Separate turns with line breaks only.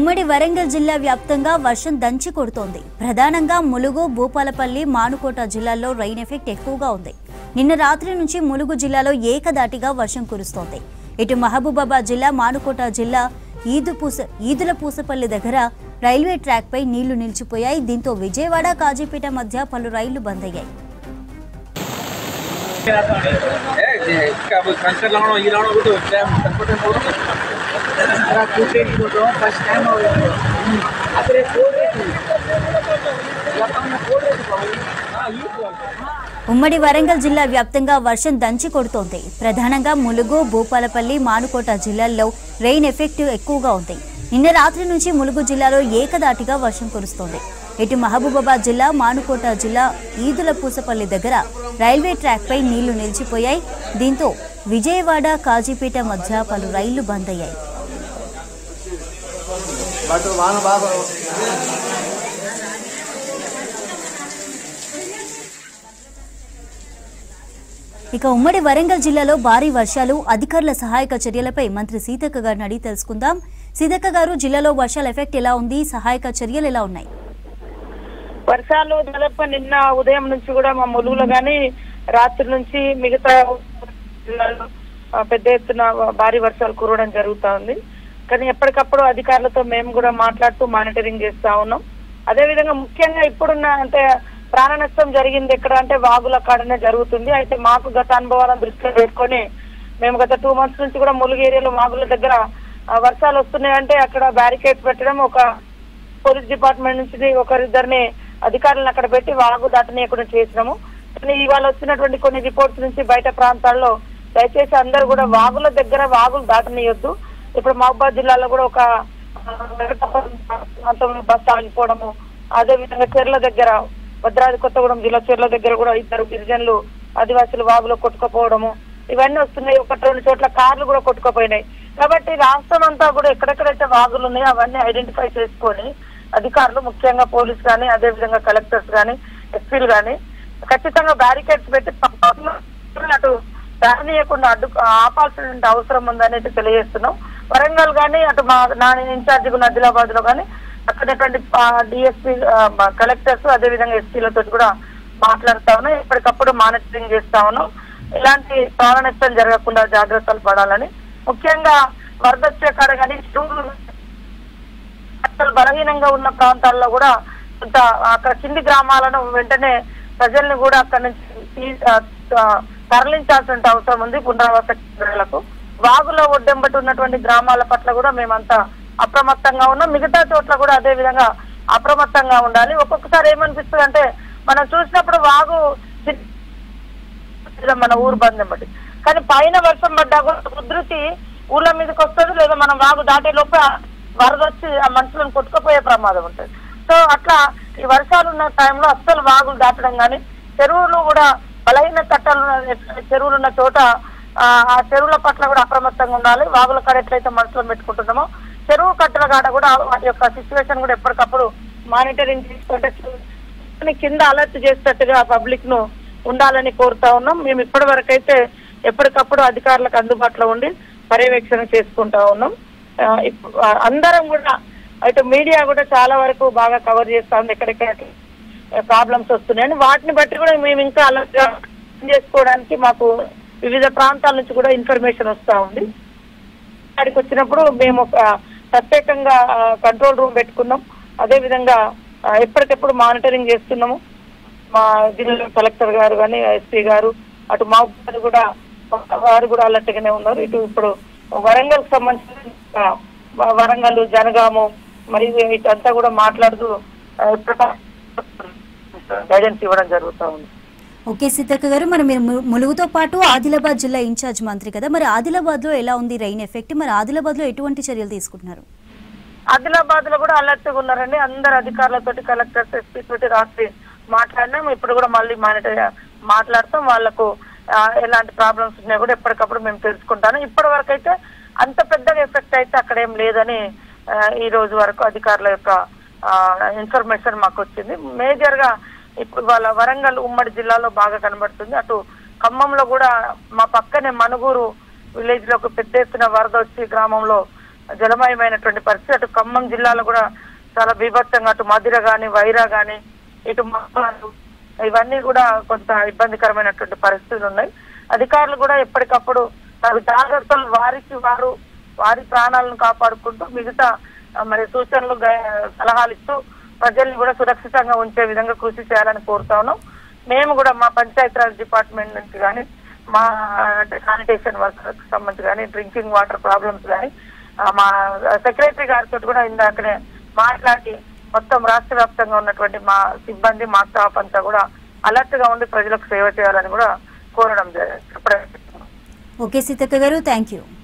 ఉమ్మడి వరంగల్ జిల్లా వ్యాప్తంగా వర్షం దంచి కొడుతోంది ప్రధానంగా ములుగు భూపాలపల్లి మానుకోట జిల్లాల్లో రైన్ ఎఫెక్ట్ ఎక్కువగా ఉంది నిన్న రాత్రి నుంచి ములుగు జిల్లాలో ఏకదాటిగా వర్షం కురుస్తోంది ఇటు మహబూబాబాద్ జిల్లా మానుకోట జిల్లా ఈదుపూస ఈదుల పూసపల్లి దగ్గర రైల్వే ట్రాక్పై నీళ్లు నిలిచిపోయాయి దీంతో విజయవాడ కాజీపేట మధ్య పలు రైళ్లు బంద్ అయ్యాయి
कंचर लाना ये लाना बोलो टाइम कंप्यूटर बोलो
अरे टूटे नहीं बोल रहा हूँ फर्स्ट टाइम हो रहा है अरे बोल रहे थे लखनऊ बोल रहे थे बाबू
हां ये बोल
ఉమ్మడి వరంగల్ జిల్లా వ్యాప్తంగా వర్షం దంచి కొడుతోంది ప్రధానంగా ములుగు భూపాలపల్లి మానుకోట జిల్లాల్లో రెయిన్ ఎఫెక్ట్ ఎక్కువగా ఉంది నిన్న రాత్రి నుంచి ములుగు జిల్లాలో ఏకదాటిగా వర్షం కురుస్తోంది ఇటు మహబూబాబాద్ జిల్లా మానుకోట జిల్లా ఈదుల పూసపల్లి దగ్గర రైల్వే ట్రాక్పై నీళ్లు నిలిచిపోయాయి దీంతో విజయవాడ కాజీపేట మధ్య పలు రైళ్లు బంద్ అయ్యాయి
బట్ వాన బాగా
ఇక ఉమ్మడి వరంగల్ జిల్లాలో భారీ వర్షాలు అధికారుల సహాయక చర్యలపై మంత్రి సీతక్క గారిని అడిగి తెలుసుకుందాం సీతక్క గారు జిల్లాలో వర్షాల ఎఫెక్ట్ ఎలా ఉంది సహాయక చర్యలు ఎలా ఉన్నాయి
వర్షాలు దాదాపు నిన్న ఉదయం నుంచి కూడా మా ములుగులో గాని రాత్రి నుంచి మిగతా జిల్లాల్లో ఆ, పెద్ద ఎత్తున భారీ వర్షాలు కురవడం జరుగుతా ఉంది కానీ ఎప్పటికప్పుడు అధికారులతో మేము కూడా మాట్లాడుతూ మానిటరింగ్ చేస్తా ఉన్నాం అదే విధంగా ముఖ్యంగా ఇప్పుడున్న అంటే ప్రాణ నష్టం జరిగింది ఎక్కడ అంటే వాగుల కాడనే జరుగుతుంది అయితే మాకు గత అనుభవాలను దృష్టిలో పెట్టుకొని మేము గత టూ మంత్స్ నుంచి కూడా ములుగు ఏరియాలో వాగుల దగ్గర ఆ, వర్షాలు వస్తున్నాయంటే అక్కడ బ్యారికేడ్స్ పెట్టడం ఒక పోలీస్ డిపార్ట్మెంట్ నుంచి ఒకరిద్దరిని అధికారులను అక్కడ పెట్టి వాగు దాటనీయకుండా చేసినాము కానీ ఇవాళ వచ్చినటువంటి కొన్ని రిపోర్ట్స్ నుంచి బయట ప్రాంతాల్లో దయచేసి అందరూ కూడా వాగుల దగ్గర వాగులు దాటనీయొద్దు ఇప్పుడు మహబాద్ జిల్లాలో కూడా ఒక ఆ, ప్రాంతంలో బస్సు ఆగిపోవడము అదే విధంగా చెర్ల దగ్గర భద్రాద్రి కొత్తగూడెం జిల్లా చెర్ల దగ్గర కూడా ఇద్దరు గిరిజనులు ఆదివాసులు వాగులో కొట్టుకుపోవడము ఇవన్నీ వస్తున్నాయి ఒకటి రెండు చోట్ల కార్లు కూడా కొట్టుకుపోయినాయి కాబట్టి రాష్ట్రం అంతా కూడా ఎక్కడెక్కడైతే వాగులు ఉన్నాయో అవన్నీ ఐడెంటిఫై చేసుకొని అధికారులు ముఖ్యంగా పోలీస్ కానీ అదే విధంగా కలెక్టర్స్ కానీ ఎస్పీలు కానీ ఖచ్చితంగా బ్యారికేడ్స్ పెట్టి పక్కన అటు దానియకుండా అడ్డు ఆపాల్సిన అవసరం ఉందనేది తెలియజేస్తున్నాం వరంగల్ కానీ అటు మా నా ఇన్ఛార్జ్ ఉన్న ఆదిలాబాద్ లో కానీ అక్కడటువంటి డిఎస్పీ కలెక్టర్స్ అదే విధంగా ఎస్పీలతో కూడా మాట్లాడుతా ఉన్నాం ఎప్పటికప్పుడు మానిటరింగ్ చేస్తా ఉన్నాం ఇలాంటి ప్రాణ నష్టం జరగకుండా జాగ్రత్తలు పడాలని ముఖ్యంగా వరద వచ్చే కాడ కానీ చెరువులు అసలు బలహీనంగా ఉన్న ప్రాంతాల్లో కూడా కొంత అక్కడ కింది గ్రామాలను వెంటనే ప్రజల్ని కూడా అక్కడ నుంచి తీ- ఆ, ఆ, తరలించాల్సిన అవసరం ఉంది పునరావాస కేంద్రాలకు వాగులో ఒడ్డెంబటి ఉన్నటువంటి గ్రామాల పట్ల కూడా మేమంతా అప్రమత్తంగా ఉన్నాం మిగతా చోట్ల కూడా అదే విధంగా అప్రమత్తంగా ఉండాలి ఒక్కొక్కసారి ఏమనిపిస్తుంది అంటే మనం చూసినప్పుడు వాగు చి- లేదా మన ఊరు బంధం బట్టి కానీ పైన వర్షం పడ్డా కూడా ఉధృతి ఊళ్ళ మీదకి వస్తుంది లేదా మనం వాగు దాటే లోపల వరద వచ్చి ఆ మనుషులను కొట్టుకుపోయే ప్రమాదం ఉంటుంది సో అట్లా ఈ వర్షాలు ఉన్న టైంలో అస్సలు వాగులు దాటడం కానీ చెరువులు కూడా బలహీన తట్టాలు ఉన్న చెరువులు ఉన్న చోట ఆ ఆ చెరువుల పట్ల కూడా అప్రమత్తంగా ఉండాలి వాగుల కాడ ఎట్లయితే మనుషులను పెట్టుకుంటున్నామో చెరువు కట్టల కాడ కూడా వాటి యొక్క సిచ్యువేషన్ కూడా ఎప్పటికప్పుడు మానిటరింగ్ చేసుకుంటే అని కింద అలర్ట్ చేసేటట్టుగా పబ్లిక్ ను ఉండాలని కోరుతా ఉన్నాం మేము ఇప్పటి వరకు అయితే ఎప్పటికప్పుడు అధికారులకు అందుబాటులో ఉండి పర్యవేక్షణ చేసుకుంటా ఉన్నాం ఆ, ఇప్పు- ఆ, అందరం కూడా ఇటు మీడియా కూడా చాలా వరకు బాగా కవర్ చేస్తా ఉంది ఎక్కడెక్కడ ప్రాబ్లమ్స్ వస్తున్నాయని వాటిని బట్టి కూడా మేము ఇంకా అలర్ట్ గా చేసుకోవడానికి మాకు వివిధ ప్రాంతాల నుంచి కూడా ఇన్ఫర్మేషన్ వస్తా ఉంది అక్కడికి వచ్చినప్పుడు మేము ఒక ప్రత్యేకంగా కంట్రోల్ రూమ్ పెట్టుకున్నాం అదే విధంగా ఆ, ఎప్పటికెప్పుడు మానిటరింగ్ చేస్తున్నాము మా జిల్లా కలెక్టర్ గారు కానీ ఎస్పీ గారు అటు మా గారు కూడా వారు కూడా alert గానే ఉన్నారు ఇటు ఇప్పుడు వరంగల్ సంబంధించిన ఆ, వ- వరంగల్ జనగాము మరియు ఇటంతా కూడా మాట్లాడుతూ గైడెన్స్ ఇవ్వడం జరుగుతూ ఉంది
ఓకే సీతక్క గారు మరి మీరు ము- ములుగుతో పాటు ఆదిలాబాద్ జిల్లా ఇన్ఛార్జ్ మంత్రి కదా మరి ఆదిలాబాద్ లో ఎలా ఉంది రైన్ ఎఫెక్ట్ మరి ఆదిలాబాద్ లో ఎటువంటి చర్యలు తీసుకుంటున్నారు
ఆదిలాబాద్ లో కూడా అలర్ట్ గా ఉన్నారండి అందరు అధికారులతోటి కలెక్టర్స్ ఎస్పీ తోటి రాత్రి మాట్లాడినాం ఇప్పుడు కూడా మళ్ళీ మానిటర్ మాట్లాడతాం వాళ్ళకు ఆ, ఎలాంటి ప్రాబ్లమ్స్ ఉన్నాయో కూడా ఎప్పటికప్పుడు మేము తెలుసుకుంటాను ఇప్పటి వరకు అయితే అంత పెద్దగా ఎఫెక్ట్ అయితే అక్కడ ఏం లేదని ఆ, ఈ రోజు వరకు అధికారుల యొక్క ఇన్ఫర్మేషన్ మాకు వచ్చింది మేజర్ గా ఇప్పుడు వాళ్ళ వరంగల్ ఉమ్మడి జిల్లాలో బాగా కనబడుతుంది అటు ఖమ్మంలో కూడా మా పక్కనే మనుగూరు విలేజ్ లో ఒక పెద్ద ఎత్తున వరద వచ్చి గ్రామంలో జలమయమైనటువంటి పరిస్థితి అటు ఖమ్మం జిల్లాలో కూడా చాలా బీభత్సంగా అటు మధిర గాని వైరా గాని ఇటు మహబాలు ఇవన్నీ కూడా కొంత ఇబ్బందికరమైనటువంటి పరిస్థితులు ఉన్నాయి అధికారులు కూడా ఎప్పటికప్పుడు తగు జాగ్రత్తలు వారికి వారు వారి ప్రాణాలను కాపాడుకుంటూ మిగతా ఆ, మరి సూచనలు గ- సలహాలు ఇస్తూ ప్రజల్ని కూడా సురక్షితంగా ఉంచే విధంగా కృషి చేయాలని కోరుతా ఉన్నాం మేము కూడా మా పంచాయతీరాజ్ డిపార్ట్మెంట్ నుంచి కానీ మా అంటే శానిటేషన్ వర్కర్కి సంబంధించి కానీ డ్రింకింగ్ వాటర్ ప్రాబ్లమ్స్ కానీ మా సెక్రటరీ గారితో కూడా ఇందాకనే మాట్లాడి మొత్తం రాష్ట్ర వ్యాప్తంగా ఉన్నటువంటి మా సిబ్బంది మా స్టాఫ్ అంతా కూడా అలర్ట్ గా ఉండి ప్రజలకు సేవ చేయాలని కూడా కోరడం జరిగింది చెప్పడం
ఓకే సీతక్క గారు థ్యాంక్ యూ